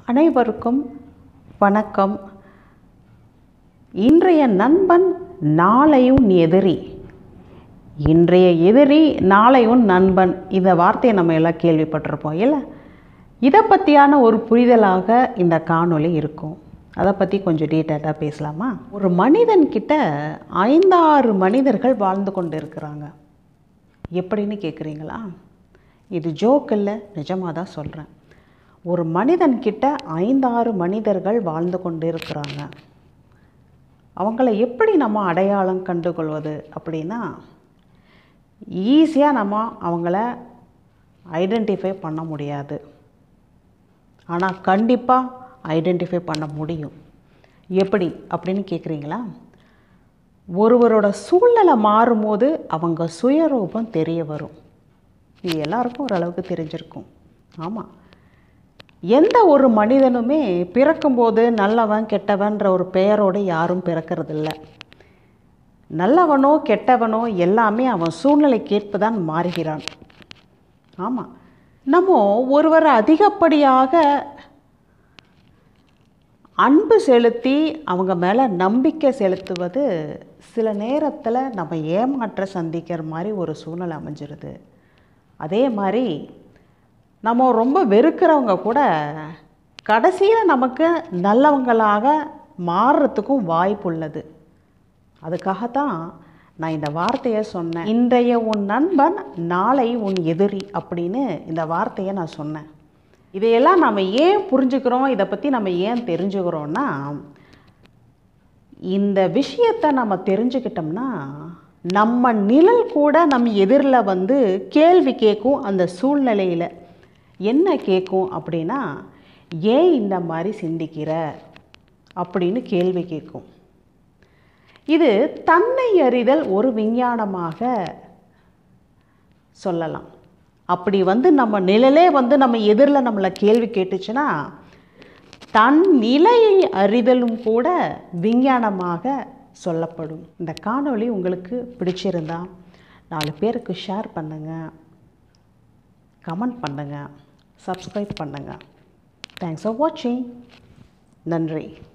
அனைவருக்கும் வணக்கம் இன்றைய நண்பன் நாளையும் எதிரி இன்றைய எதிரி நாளையும் நண்பன் இந்த வார்த்தையை நம்ம எல்லாம் கேள்விப்பட்டிருப்போம் இல்லை இதை பற்றியான ஒரு புரிதலாக இந்த காணொளி இருக்கும் அதை பற்றி கொஞ்சம் டீட்டெயிலாக பேசலாமா ஒரு மனிதன்கிட்ட ஐந்தாறு மனிதர்கள் வாழ்ந்து கொண்டு இருக்கிறாங்க எப்படின்னு கேட்குறீங்களா இது ஜோக் இல்லை நிஜமாக தான் சொல்கிறேன் ஒரு மனிதன்கிட்ட ஐந்தாறு மனிதர்கள் வாழ்ந்து கொண்டு இருக்கிறாங்க அவங்கள எப்படி நம்ம அடையாளம் கண்டுகொள்வது அப்படின்னா ஈஸியாக நம்ம அவங்கள ஐடென்டிஃபை பண்ண முடியாது ஆனால் கண்டிப்பாக ஐடென்டிஃபை பண்ண முடியும் எப்படி அப்படின்னு கேட்குறீங்களா ஒருவரோட சூழ்நிலை மாறும்போது அவங்க சுயரூபம் தெரிய வரும் இது எல்லாருக்கும் ஓரளவுக்கு தெரிஞ்சிருக்கும் ஆமாம் எந்த ஒரு மனிதனுமே பிறக்கும்போது நல்லவன் கெட்டவன்ற ஒரு பெயரோடு யாரும் பிறக்கறதில்ல நல்லவனோ கெட்டவனோ எல்லாமே அவன் சூழ்நிலைக்கேற்ப தான் மாறுகிறான் ஆமாம் நம்ம ஒருவரை அதிகப்படியாக அன்பு செலுத்தி அவங்க மேலே நம்பிக்கை செலுத்துவது சில நேரத்தில் நம்ம ஏமாற்ற சந்திக்கிற மாதிரி ஒரு சூழ்நிலை அமைஞ்சிருது அதே மாதிரி நம்ம ரொம்ப வெறுக்கிறவங்க கூட கடைசியில் நமக்கு நல்லவங்களாக மாறுறதுக்கும் வாய்ப்பு உள்ளது அதுக்காகத்தான் நான் இந்த வார்த்தையை சொன்னேன் இன்றைய உன் நண்பன் நாளை உன் எதிரி அப்படின்னு இந்த வார்த்தையை நான் சொன்னேன் இதையெல்லாம் நம்ம ஏன் புரிஞ்சுக்கிறோம் இதை பற்றி நம்ம ஏன் தெரிஞ்சுக்கிறோன்னா இந்த விஷயத்தை நம்ம தெரிஞ்சுக்கிட்டோம்னா நம்ம நிழல் கூட நம்ம எதிரில் வந்து கேள்வி கேட்கும் அந்த சூழ்நிலையில் என்ன கேட்கும் அப்படின்னா ஏன் இந்த மாதிரி சிந்திக்கிற அப்படின்னு கேள்வி கேட்கும் இது தன்னை அறிதல் ஒரு விஞ்ஞானமாக சொல்லலாம் அப்படி வந்து நம்ம நிழலே வந்து நம்ம எதிரில் நம்மளை கேள்வி கேட்டுச்சுன்னா தன் நிலையை அறிதலும் கூட விஞ்ஞானமாக சொல்லப்படும் இந்த காணொளி உங்களுக்கு பிடிச்சிருந்தா நாலு பேருக்கு ஷேர் பண்ணுங்கள் கமெண்ட் பண்ணுங்கள் சப்ஸ்கிரைப் பண்ணுங்கள் தேங்க்ஸ் ஃபார் வாட்சிங் நன்றி